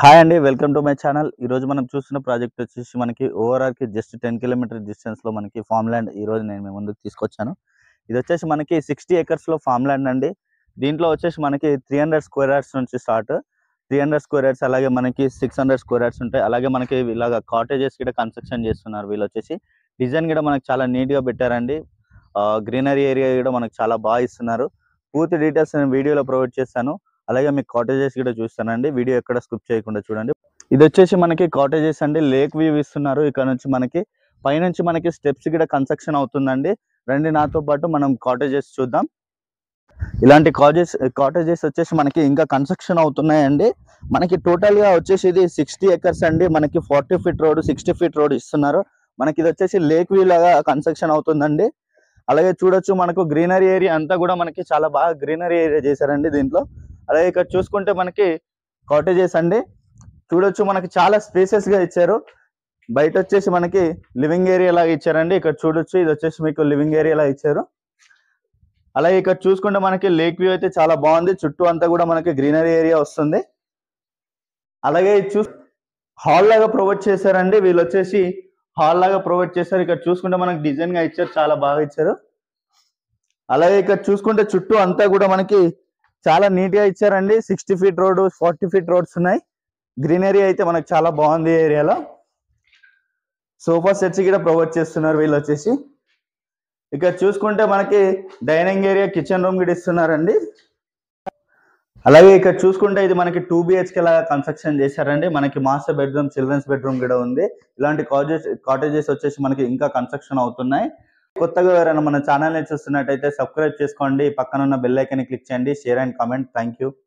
hi అండి welcome to my channel ఈ రోజు మనం చూస్తున్న ప్రాజెక్ట్ వచ్చేసి మనకి ఓవరాల్ కి జస్ట్ టెన్ కిలోమీటర్ డిస్టెన్స్ లో మనకి ఫామ్ ల్యాండ్ ఈ రోజు నేను మీ ముందుకు తీసుకొచ్చాను ఇది వచ్చేసి మనకి సిక్స్టీ ఎకర్స్ లో ఫామ్ ల్యాండ్ అండి దీంట్లో వచ్చేసి మనకి త్రీ హండ్రెడ్ స్క్వేర్ యార్డ్స్ నుంచి start three hundred square yards అలాగే మనకి సిక్స్ హండ్రెడ్ స్క్వేర్ యార్డ్స్ ఉంటాయి అలాగే మనకి ఇలాగ కాటేజెస్ కూడా కన్స్ట్రక్షన్ చేస్తున్నారు వీళ్ళు వచ్చేసి డిజైన్ కూడా మనకి చాలా నీట్ గా పెట్టారండి గ్రీనరీ ఏరియా కూడా మనకి చాలా బాగా ఇస్తున్నారు పూర్తి డీటెయిల్స్ నేను వీడియోలో ప్రొవైడ్ చేస్తాను అలాగే మీకు కాటేజెస్ కూడా చూస్తానండి వీడియో ఎక్కడ స్కిప్ చేయకుండా చూడండి ఇది వచ్చేసి మనకి కాటేజెస్ అండి లేక్ వ్యూ ఇస్తున్నారు ఇక్కడ నుంచి మనకి పైనుంచి మనకి స్టెప్స్ కూడా కన్స్ట్రక్షన్ అవుతుందండి రండి నాతో పాటు మనం కాటేజెస్ చూద్దాం ఇలాంటి కాటేజెస్ కాటేజెస్ వచ్చేసి మనకి ఇంకా కన్స్ట్రక్షన్ అవుతున్నాయండి మనకి టోటల్ గా వచ్చేసి ఇది సిక్స్టీ ఎకర్స్ అండి మనకి forty feet road sixty feet road ఇస్తున్నారు మనకి ఇది వచ్చేసి లేక్ వ్యూ లాగా కన్స్ట్రక్షన్ అవుతుందండి అలాగే చూడొచ్చు మనకు గ్రీనరీ ఏరియా అంతా కూడా మనకి చాలా బాగా గ్రీనరీ ఏరియా చేశారండి దీంట్లో అలాగే ఇక్కడ చూసుకుంటే మనకి కాటేజెస్ అండి చూడొచ్చు మనకి చాలా స్పేసెస్ గా ఇచ్చారు బయట వచ్చేసి మనకి లివింగ్ ఏరియా లాగా ఇచ్చారండి ఇక్కడ చూడొచ్చు ఇది వచ్చేసి మీకు లివింగ్ ఏరియా లాగా ఇచ్చారు అలాగే ఇక్కడ చూసుకుంటే మనకి లేక్ వ్యూ అయితే చాలా బాగుంది చుట్టూ అంతా కూడా మనకి గ్రీనరీ ఏరియా వస్తుంది అలాగే ఇది చూ హాల్ లాగా ప్రొవైడ్ చేశారండి వీళ్ళు వచ్చేసి హాల్ లాగా ప్రొవైడ్ చేశారు ఇక్కడ చూసుకుంటే మనకి డిజైన్ గా ఇచ్చారు చాలా బాగా ఇచ్చారు అలాగే ఇక్కడ చూసుకుంటే చుట్టూ అంతా కూడా మనకి చాలా నీట్ గా ఇచ్చారండి sixty feet road forty feet roads ఉన్నాయి గ్రీనరీ అయితే మనకు చాలా బాగుంది ఈ ఏరియాలో సోఫా సెట్స్ కూడా ప్రొవైడ్ చేస్తున్నారు వీళ్ళు వచ్చేసి ఇక్కడ చూసుకుంటే మనకి డైనింగ్ ఏరియా కిచెన్ రూమ్ కూడా ఇస్తున్నారండి అలాగే ఇక్కడ చూసుకుంటే ఇది మనకి టూ బిహెచ్కే లాగా కన్స్ట్రక్షన్ చేశారండి మనకి మాస్టర్ బెడ్రూమ్ చిల్డ్రన్స్ బెడ్రూమ్ కూడా ఉంది ఇలాంటి కాటేజెస్ కాటేజెస్ వచ్చేసి మనకి ఇంకా కన్స్ట్రక్షన్ అవుతున్నాయి కొత్తగా ఎవరైనా మన ఛానల్ని చూస్తున్నట్టయితే సబ్స్క్రైబ్ చేసుకోండి పక్కన ఉన్న బెల్ ఐకాన్ క్లిక్ చేయండి share and comment thank you